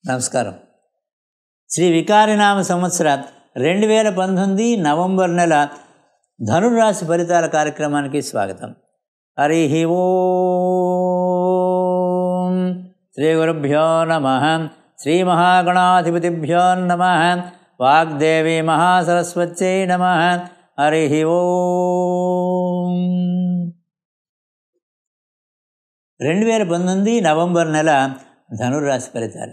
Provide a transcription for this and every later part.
నమస్కారం శ్రీ వికారినామ సంవత్సర రెండు వేల పంతొమ్మిది నవంబర్ నెల ధనుర్రాశి ఫలితాల కార్యక్రమానికి స్వాగతం హరి ఓం శ్రీ గురుభ్యో నమ శ్రీ మహాగణాధిపతిభ్యో నమ వాగ్దేవి మహాసరస్వత్యై నమ హరి ఓం రెండు వేల పంతొమ్మిది నవంబర్ నెల ధనుర్రాశి ఫలితాలు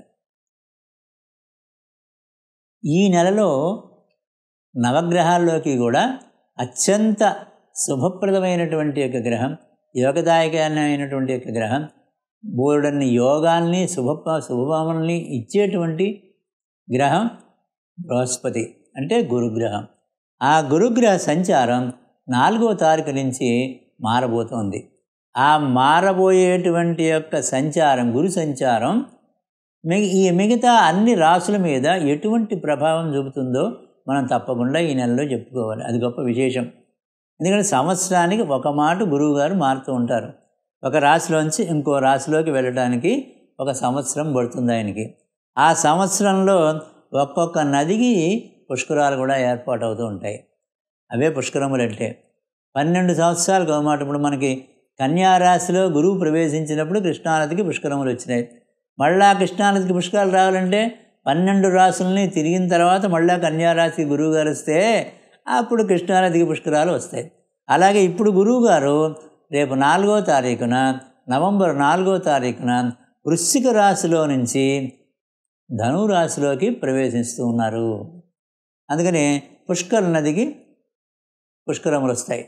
ఈ నెలలో నవగ్రహాల్లోకి కూడా అత్యంత శుభప్రదమైనటువంటి యొక్క గ్రహం యోగదాయకమైనటువంటి యొక్క గ్రహం బోర్డన్ని యోగాల్ని శుభ శుభభావనల్ని ఇచ్చేటువంటి గ్రహం బృహస్పతి అంటే గురుగ్రహం ఆ గురుగ్రహ సంచారం నాలుగో తారీఖు నుంచి మారబోతోంది ఆ మారబోయేటువంటి యొక్క సంచారం గురు సంచారం మిగ ఈ మిగతా అన్ని రాసుల మీద ఎటువంటి ప్రభావం చూపుతుందో మనం తప్పకుండా ఈ నెలలో చెప్పుకోవాలి అది గొప్ప విశేషం ఎందుకంటే సంవత్సరానికి ఒక మాట గురువుగారు మారుతూ ఉంటారు ఒక రాశిలోంచి ఇంకో రాశిలోకి వెళ్ళడానికి ఒక సంవత్సరం పడుతుంది ఆయనకి ఆ సంవత్సరంలో ఒక్కొక్క నదికి పుష్కరాలు కూడా ఏర్పాటు అవుతూ ఉంటాయి అవే పుష్కరములు అంటే పన్నెండు సంవత్సరాలకు ఒక మాట ఇప్పుడు మనకి కన్యారాశిలో గురువు ప్రవేశించినప్పుడు కృష్ణానదికి పుష్కరములు వచ్చినాయి మళ్ళా కృష్ణానదికి పుష్కరాలు రావాలంటే పన్నెండు రాసుల్ని తిరిగిన తర్వాత మళ్ళా కన్యారాశి గురువు గారు వస్తే అప్పుడు కృష్ణానదికి పుష్కరాలు వస్తాయి అలాగే ఇప్పుడు గురువు గారు రేపు నాలుగో తారీఖున నవంబర్ నాలుగో తారీఖున వృశ్చిక రాశిలో నుంచి ధనురాశిలోకి ప్రవేశిస్తూ ఉన్నారు అందుకని పుష్కర నదికి పుష్కరములు వస్తాయి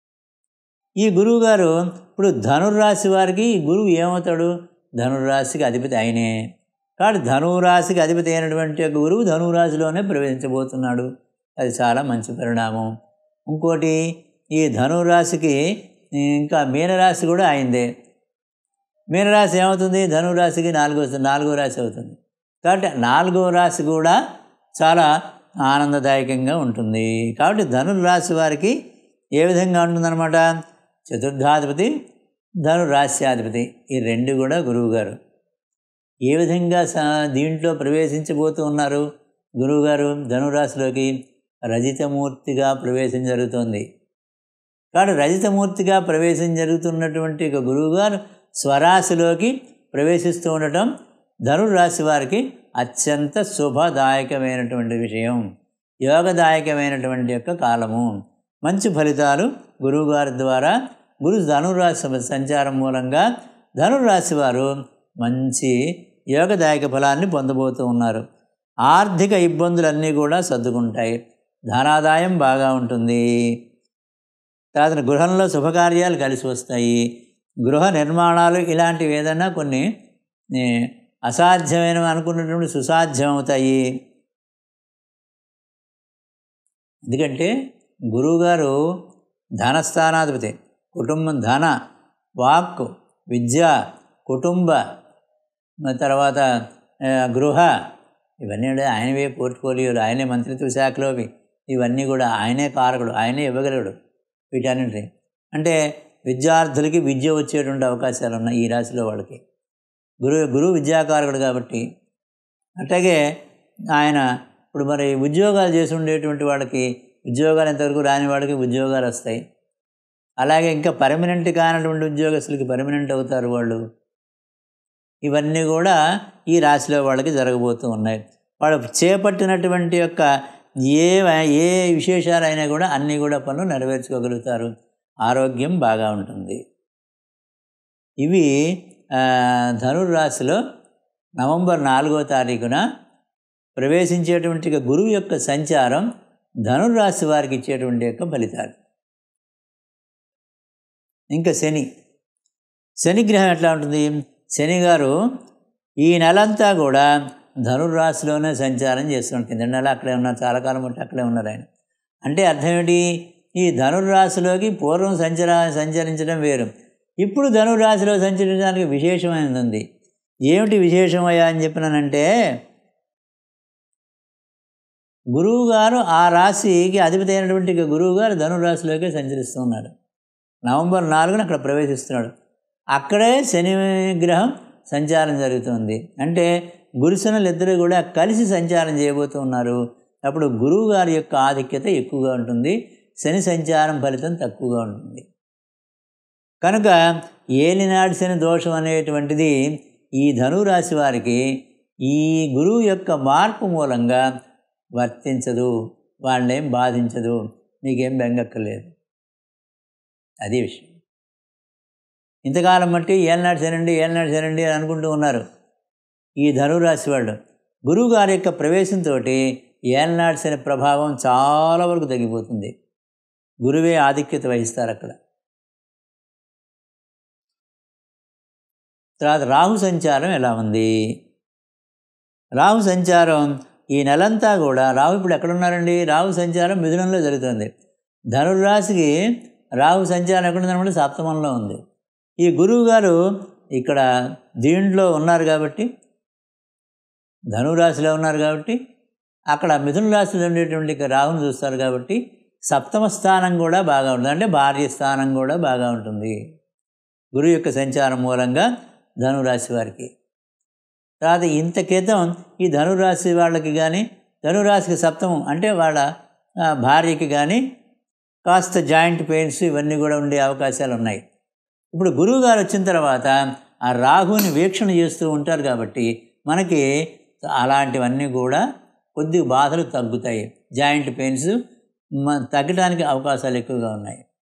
ఈ గురువు గారు ఇప్పుడు ధనుర్రాశి వారికి ఈ గురువు ఏమవుతాడు ధనుర్రాశికి అధిపతి ఆయనే కాబట్టి ధనురాశికి అధిపతి అయినటువంటి యొక్క గురువు ధనురాశిలోనే ప్రవేశించబోతున్నాడు అది చాలా మంచి పరిణామం ఇంకోటి ఈ ధనురాశికి ఇంకా మీనరాశి కూడా అయిందే మీనరాశి ఏమవుతుంది ధనురాశికి నాలుగో నాలుగో రాశి అవుతుంది కాబట్టి నాలుగో రాశి కూడా చాలా ఆనందదాయకంగా ఉంటుంది కాబట్టి ధనుర్రాశి వారికి ఏ విధంగా ఉంటుందన్నమాట చతుర్థాధిపతి ధనురాశ్యాధిపతి ఈ రెండు కూడా గురువుగారు ఏ విధంగా దీంట్లో ప్రవేశించబోతూ ఉన్నారు గురువుగారు ధనురాశిలోకి రజితమూర్తిగా ప్రవేశం జరుగుతోంది కాబట్టి రజితమూర్తిగా ప్రవేశం జరుగుతున్నటువంటి ఒక గురువుగారు స్వరాశిలోకి ప్రవేశిస్తూ ఉండటం ధనురాశి వారికి అత్యంత శుభదాయకమైనటువంటి విషయం యోగదాయకమైనటువంటి యొక్క కాలము మంచి ఫలితాలు గురువుగారి ద్వారా గురు ధనురాశి సంచారం మూలంగా ధనురాశి వారు మంచి యోగదాయక ఫలాన్ని పొందబోతూ ఉన్నారు ఆర్థిక ఇబ్బందులన్నీ కూడా సర్దుకుంటాయి ధనాదాయం బాగా ఉంటుంది తర్వాత గృహంలో శుభకార్యాలు కలిసి వస్తాయి గృహ నిర్మాణాలు ఇలాంటివి ఏదైనా కొన్ని అసాధ్యమైనవి అనుకున్నటువంటి సుసాధ్యం అవుతాయి ఎందుకంటే గురువుగారు ధనస్థానాధిపతి కుటుంబం ధన వాక్ విద్య కుటుంబ తర్వాత గృహ ఇవన్నీ కూడా ఆయనవే పోర్ట్ఫోలియోలు ఆయనే మంత్రిత్వ శాఖలోవి ఇవన్నీ కూడా ఆయనే కారకుడు ఆయనే ఇవ్వగలడు వీటన్నింటి అంటే విద్యార్థులకి విద్య వచ్చేటువంటి అవకాశాలు ఉన్నాయి ఈ రాశిలో వాళ్ళకి గురువు గురువు విద్యాకారకుడు కాబట్టి అట్లాగే ఆయన ఇప్పుడు మరి ఉద్యోగాలు చేసి ఉండేటువంటి వాళ్ళకి ఉద్యోగాలు ఎంతవరకు రాని వాళ్ళకి ఉద్యోగాలు వస్తాయి అలాగే ఇంకా పర్మనెంట్ కానటువంటి ఉద్యోగస్తులకి పర్మనెంట్ అవుతారు వాళ్ళు ఇవన్నీ కూడా ఈ రాశిలో వాళ్ళకి జరగబోతూ ఉన్నాయి వాళ్ళు చేపట్టినటువంటి యొక్క ఏ ఏ విశేషాలైనా కూడా అన్నీ కూడా పనులు నెరవేర్చుకోగలుగుతారు ఆరోగ్యం బాగా ఉంటుంది ఇవి ధనుర్రాశిలో నవంబర్ నాలుగో తారీఖున ప్రవేశించేటువంటి గురువు యొక్క సంచారం ధనుర్రాశి వారికి ఇచ్చేటువంటి యొక్క ఫలితాలు ఇంకా శని శనిగ్రహం ఎట్లా ఉంటుంది శని గారు ఈ నెలంతా కూడా ధనుర్రాశిలోనే సంచారం చేస్తుంటారు కింద నెల అక్కడే ఉన్నారు చాలా కాలం బట్టి అక్కడే ఉన్నారు ఆయన అంటే అర్థం ఏంటి ఈ ధనుర్రాశిలోకి పూర్వం సంచర సంచరించడం వేరు ఇప్పుడు ధనుర్రాశిలో సంచరించడానికి విశేషమైనది ఉంది ఏమిటి విశేషమయ్యా అని చెప్పినానంటే గురువు గారు ఆ రాశికి అధిపతి అయినటువంటి గురువు గారు ధనురాశిలోకి సంచరిస్తూ ఉన్నాడు నవంబర్ నాలుగున అక్కడ ప్రవేశిస్తున్నాడు అక్కడే శని గ్రహం సంచారం జరుగుతుంది అంటే గురుశనులు ఇద్దరు కూడా కలిసి సంచారం చేయబోతూ ఉన్నారు అప్పుడు గురువు గారి యొక్క ఆధిక్యత ఎక్కువగా ఉంటుంది శని సంచారం ఫలితం తక్కువగా ఉంటుంది కనుక ఏలినాడు శని దోషం అనేటువంటిది ఈ ధనురాశి వారికి ఈ గురువు యొక్క మార్పు మూలంగా వర్తించదు వాళ్ళేం బాధించదు మీకేం బెంగక్కర్లేదు అది విషయం ఇంతకాలం బట్టి ఏళ్ళనాడు శనండి ఏళ్ళనాడు శనండి అని అనుకుంటూ ఉన్నారు ఈ ధనురాశి వాళ్ళు గురువు గారి యొక్క ప్రవేశంతో ఏళ్ళనాడు శని ప్రభావం చాలా వరకు తగ్గిపోతుంది గురువే ఆధిక్యత వహిస్తారు అక్కడ తర్వాత రాహు సంచారం ఎలా ఉంది రాహు సంచారం ఈ నెలంతా కూడా రాహు ఇప్పుడు ఎక్కడున్నారండి రాహు సంచారం మిథునంలో జరుగుతుంది ధనుర్రాశికి రాహు సంచారం ఎక్కడుందనమాట సప్తమంలో ఉంది ఈ గురువు గారు ఇక్కడ దీంట్లో ఉన్నారు కాబట్టి ధనురాశిలో ఉన్నారు కాబట్టి అక్కడ మిథున రాశిలో ఉండేటువంటి రాహుని చూస్తారు కాబట్టి సప్తమ స్థానం కూడా బాగా ఉంటుంది అంటే భార్య స్థానం కూడా బాగా ఉంటుంది గురువు యొక్క సంచారం మూలంగా ధనురాశి వారికి తర్వాత ఇంత క్రితం ఈ ధనురాశి వాళ్ళకి కానీ ధనురాశికి సప్తమం అంటే వాళ్ళ భార్యకి కానీ కాస్త జాయింట్ పెయిన్స్ ఇవన్నీ కూడా ఉండే అవకాశాలు ఉన్నాయి ఇప్పుడు గురువు గారు వచ్చిన తర్వాత ఆ రాహుని వీక్షణ చేస్తూ ఉంటారు కాబట్టి మనకి అలాంటివన్నీ కూడా కొద్ది బాధలు తగ్గుతాయి జాయింట్ పెయిన్స్ తగ్గడానికి అవకాశాలు ఎక్కువగా ఉన్నాయి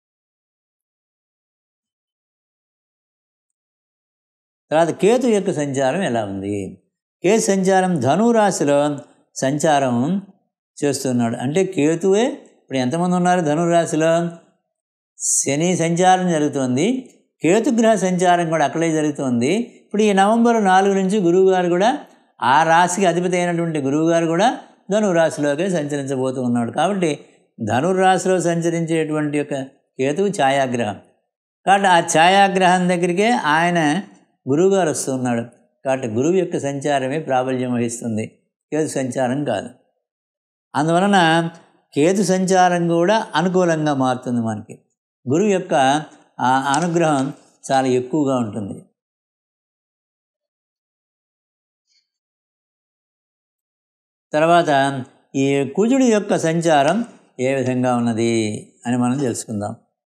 తర్వాత కేతు యొక్క సంచారం ఎలా ఉంది కేతు సంచారం ధనురాశిలో సంచారం చేస్తున్నాడు అంటే కేతువే ఇప్పుడు ఎంతమంది ఉన్నారు ధనురాశిలో శని సంచారం జరుగుతుంది కేతుగ్రహ సంచారం కూడా అక్కడే జరుగుతుంది ఇప్పుడు ఈ నవంబర్ నాలుగు నుంచి గురువుగారు కూడా ఆ రాశికి అధిపతి అయినటువంటి గురువుగారు కూడా ధనురాశిలోకే సంచరించబోతూ ఉన్నాడు కాబట్టి ధనుర్రాశిలో సంచరించేటువంటి యొక్క కేతువు ఛాయాగ్రహం కాబట్టి ఆ ఛాయాగ్రహం దగ్గరికే ఆయన గురువుగారు వస్తున్నాడు కాబట్టి గురువు యొక్క సంచారమే ప్రాబల్యం వహిస్తుంది కేతు సంచారం కాదు అందువలన కేతు సంచారం కూడా అనుకూలంగా మారుతుంది మనకి గురువు యొక్క ఆ అనుగ్రహం చాలా ఎక్కువగా ఉంటుంది తర్వాత ఈ కుజుడి యొక్క సంచారం ఏ విధంగా ఉన్నది అని మనం తెలుసుకుందాం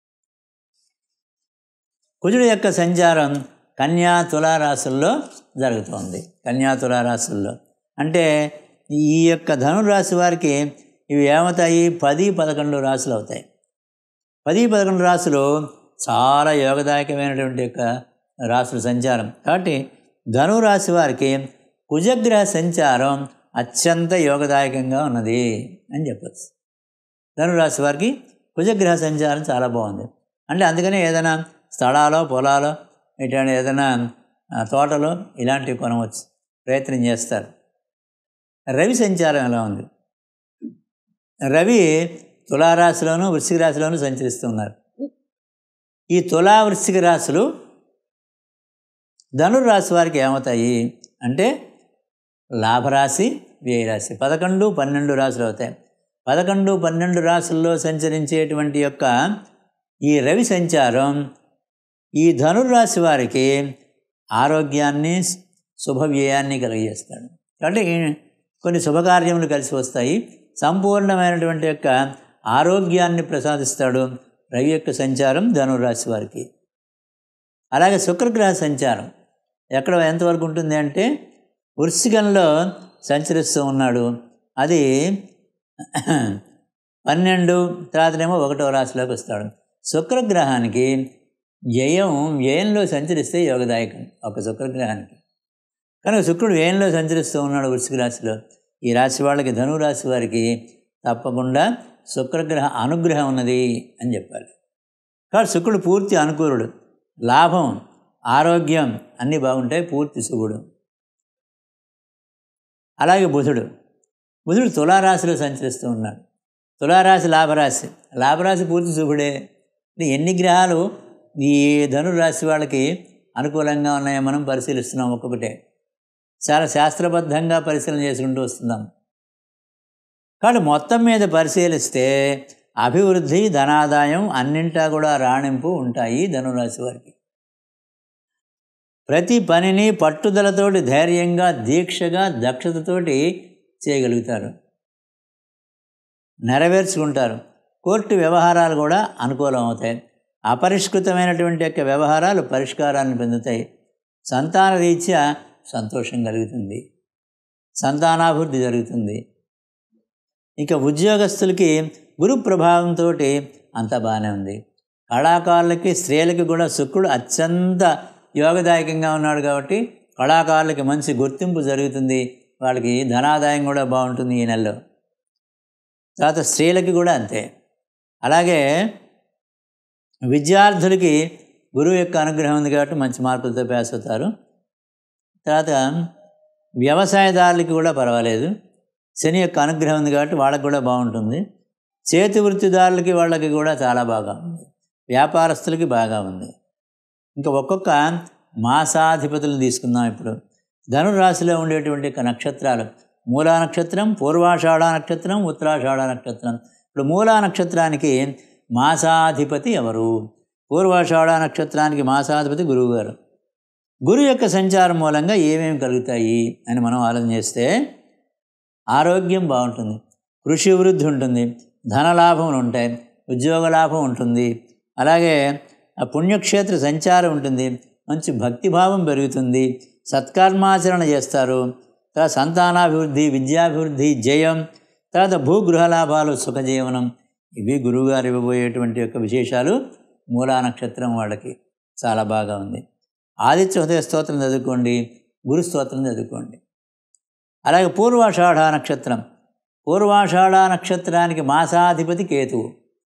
కుజుడి యొక్క సంచారం కన్యా తులారాశుల్లో జరుగుతుంది కన్యా తులారాశుల్లో అంటే ఈ యొక్క ధనురాశి వారికి ఇవి ఏమవుతాయి పది పదకొండు రాశులు అవుతాయి పది పదకొండు రాశులు చాలా యోగదాయకమైనటువంటి యొక్క రాశుల సంచారం కాబట్టి ధనురాశి వారికి కుజగ్రహ సంచారం అత్యంత యోగదాయకంగా ఉన్నది అని చెప్పచ్చు ధనురాశి వారికి కుజగ్రహ సంచారం చాలా బాగుంది అంటే అందుకనే ఏదైనా స్థలాలో పొలాలో ఇటువంటి ఏదైనా తోటలో ఇలాంటివి కొనవచ్చు ప్రయత్నం చేస్తారు రవి సంచారం ఎలా ఉంది రవి తులారాశిలోను వృశ్చిక రాశిలోను సంచరిస్తున్నారు ఈ తులా వృశ్చిక రాశులు ధనుర్రాశి వారికి ఏమవుతాయి అంటే లాభరాశి వ్యయరాశి పదకొండు పన్నెండు రాశులు అవుతాయి పదకొండు పన్నెండు రాశుల్లో సంచరించేటువంటి యొక్క ఈ రవి సంచారం ఈ ధనుర్రాశి వారికి ఆరోగ్యాన్ని శుభవ్యయాన్ని కలిగజేస్తాడు కాబట్టి కొన్ని శుభకార్యములు కలిసి వస్తాయి సంపూర్ణమైనటువంటి యొక్క ఆరోగ్యాన్ని ప్రసాదిస్తాడు రవి యొక్క సంచారం ధనుర్రాశి వారికి అలాగే శుక్రగ్రహ సంచారం ఎక్కడ ఎంతవరకు ఉంటుంది అంటే వృశ్చికంలో సంచరిస్తూ ఉన్నాడు అది పన్నెండు తర్వాతనేమో ఒకటో రాశిలోకి వస్తాడు శుక్రగ్రహానికి వ్యయం వ్యయంలో సంచరిస్తే యోగదాయకం ఒక శుక్రగ్రహానికి కనుక శుక్రుడు వ్యయంలో సంచరిస్తూ ఉన్నాడు వృశ్చిక రాశిలో ఈ రాశి వాళ్ళకి ధనురాశి వారికి తప్పకుండా శుక్రగ్రహ అనుగ్రహం ఉన్నది అని చెప్పాలి కాబట్టి శుక్రుడు పూర్తి అనుకూలుడు లాభం ఆరోగ్యం అన్నీ బాగుంటాయి పూర్తి శుభుడు అలాగే బుధుడు బుధుడు తులారాశిలో సంచరిస్తూ ఉన్నాడు తులారాశి లాభరాశి లాభరాశి పూర్తి శుభుడే ఎన్ని గ్రహాలు ఈ ధనురాశి వాళ్ళకి అనుకూలంగా ఉన్నాయో మనం పరిశీలిస్తున్నాం ఒక్కొక్కటే చాలా శాస్త్రబద్ధంగా పరిశీలన చేసుకుంటూ వస్తున్నాం కాబట్టి మొత్తం మీద పరిశీలిస్తే అభివృద్ధి ధనాదాయం అన్నింటా కూడా రాణింపు ఉంటాయి ధనురాశి వారికి ప్రతి పనిని పట్టుదలతోటి ధైర్యంగా దీక్షగా దక్షతతోటి చేయగలుగుతారు నెరవేర్చుకుంటారు కోర్టు వ్యవహారాలు కూడా అనుకూలం అవుతాయి అపరిష్కృతమైనటువంటి యొక్క వ్యవహారాలు పరిష్కారాన్ని పొందుతాయి సంతాన రీత్యా సంతోషం కలుగుతుంది సంతానాభివృద్ధి జరుగుతుంది ఇక ఉద్యోగస్తులకి గురు ప్రభావంతో అంత బాగానే ఉంది కళాకారులకి స్త్రీలకి కూడా శుక్రుడు అత్యంత యోగదాయకంగా ఉన్నాడు కాబట్టి కళాకారులకి మంచి గుర్తింపు జరుగుతుంది వాళ్ళకి ధనాదాయం కూడా బాగుంటుంది ఈ నెలలో తర్వాత స్త్రీలకి కూడా అంతే అలాగే విద్యార్థులకి గురువు యొక్క అనుగ్రహం ఉంది కాబట్టి మంచి మార్కులతో పాస్ అవుతారు తర్వాత వ్యవసాయదారులకి కూడా పర్వాలేదు శని యొక్క అనుగ్రహం ఉంది కాబట్టి వాళ్ళకి కూడా బాగుంటుంది చేతి వృత్తిదారులకి వాళ్ళకి కూడా చాలా బాగా ఉంది వ్యాపారస్తులకి బాగా ఉంది ఇంకా ఒక్కొక్క మాసాధిపతులను తీసుకుందాం ఇప్పుడు ధనురాశిలో ఉండేటువంటి యొక్క నక్షత్రాలు మూలా నక్షత్రం పూర్వాషాఢ నక్షత్రం ఉత్తరాషాఢ నక్షత్రం ఇప్పుడు మూలా నక్షత్రానికి మాసాధిపతి ఎవరు పూర్వాషాఢ నక్షత్రానికి మాసాధిపతి గురువు గారు గురువు యొక్క సంచారం మూలంగా ఏమేమి కలుగుతాయి అని మనం ఆలోచన చేస్తే ఆరోగ్యం బాగుంటుంది కృషి వృద్ధి ఉంటుంది ధనలాభములు ఉంటాయి ఉద్యోగ లాభం ఉంటుంది అలాగే ఆ పుణ్యక్షేత్ర సంచారం ఉంటుంది మంచి భక్తిభావం పెరుగుతుంది సత్కర్మాచరణ చేస్తారు తర్వాత సంతానాభివృద్ధి విద్యాభివృద్ధి జయం తర్వాత భూగృహ లాభాలు సుఖజీవనం ఇవి గురువుగారు ఇవ్వబోయేటువంటి యొక్క విశేషాలు మూలా నక్షత్రం వాళ్ళకి చాలా బాగా ఉంది ఆదిత్య హృదయ స్తోత్రం చదువుకోండి గురు స్తోత్రం చదువుకోండి అలాగే పూర్వాషాఢ నక్షత్రం పూర్వాషాఢ నక్షత్రానికి మాసాధిపతి కేతువు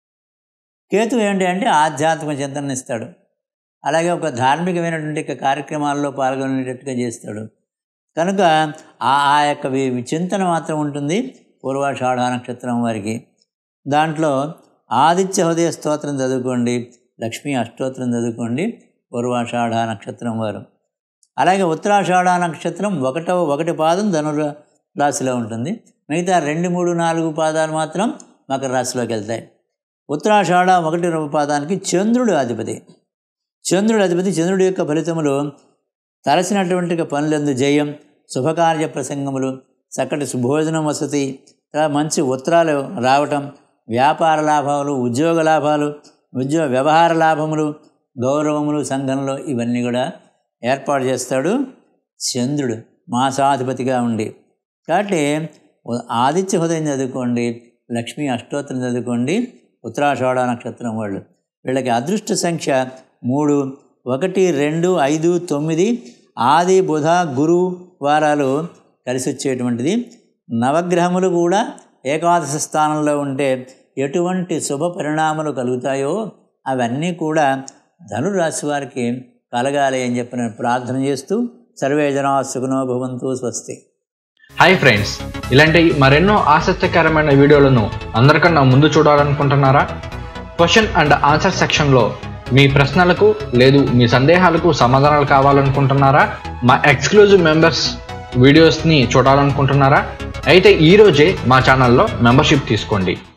కేతువు ఏంటి అంటే ఆధ్యాత్మిక చింతన ఇస్తాడు అలాగే ఒక ధార్మికమైనటువంటి యొక్క కార్యక్రమాల్లో పాల్గొనేటట్టుగా చేస్తాడు కనుక ఆ ఆ యొక్క వి- చింతన మాత్రం ఉంటుంది పూర్వాషాఢ నక్షత్రం వారికి దాంట్లో ఆదిత్య హృదయ స్తోత్రం చదువుకోండి లక్ష్మీ అష్టోత్తరం చదువుకోండి పూర్వాషాఢ నక్షత్రం వారు అలాగే ఉత్తరాషాఢ నక్షత్రం ఒకటవ ఒకటి పాదం ధనుర రాశిలో ఉంటుంది మిగతా రెండు మూడు నాలుగు పాదాలు మాత్రం మకర రాశిలోకి వెళ్తాయి ఉత్తరాషాఢ ఒకటి రవ పాదానికి చంద్రుడు అధిపతి చంద్రుడు అధిపతి చంద్రుడి యొక్క ఫలితములు తలసినటువంటి పనులందు జయం శుభకార్య ప్రసంగములు చక్కటి సుభోజనం వసతి తర్వాత మంచి ఉత్తరాలు రావటం వ్యాపార లాభాలు ఉద్యోగ లాభాలు ఉద్యోగ వ్యవహార లాభములు గౌరవములు సంఘంలో ఇవన్నీ కూడా ఏర్పాటు చేస్తాడు చంద్రుడు మాసాధిపతిగా ఉండి కాబట్టి ఆదిత్య హృదయం చదువుకోండి లక్ష్మీ అష్టోత్తరం చదువుకోండి ఉత్తరాషాఢ నక్షత్రం వాళ్ళు వీళ్ళకి అదృష్ట సంఖ్య మూడు ఒకటి రెండు ఐదు తొమ్మిది ఆది బుధ గురు వారాలు కలిసి వచ్చేటువంటిది నవగ్రహములు కూడా ఏకాదశ స్థానంలో ఉంటే ఎటువంటి శుభ పరిణామాలు కలుగుతాయో అవన్నీ కూడా ధనురాశి వారికి కలగాలి అని చెప్పి నేను ప్రార్థన చేస్తూ సర్వే జనా సుఖనో భవంతు స్వస్తి హాయ్ ఫ్రెండ్స్ ఇలాంటి మరెన్నో ఆసక్తికరమైన వీడియోలను అందరికన్నా ముందు చూడాలనుకుంటున్నారా క్వశ్చన్ అండ్ ఆన్సర్ సెక్షన్లో మీ ప్రశ్నలకు లేదు మీ సందేహాలకు సమాధానాలు కావాలనుకుంటున్నారా మా ఎక్స్క్లూజివ్ మెంబర్స్ వీడియోస్ని చూడాలనుకుంటున్నారా అయితే ఈరోజే మా ఛానల్లో మెంబర్షిప్ తీసుకోండి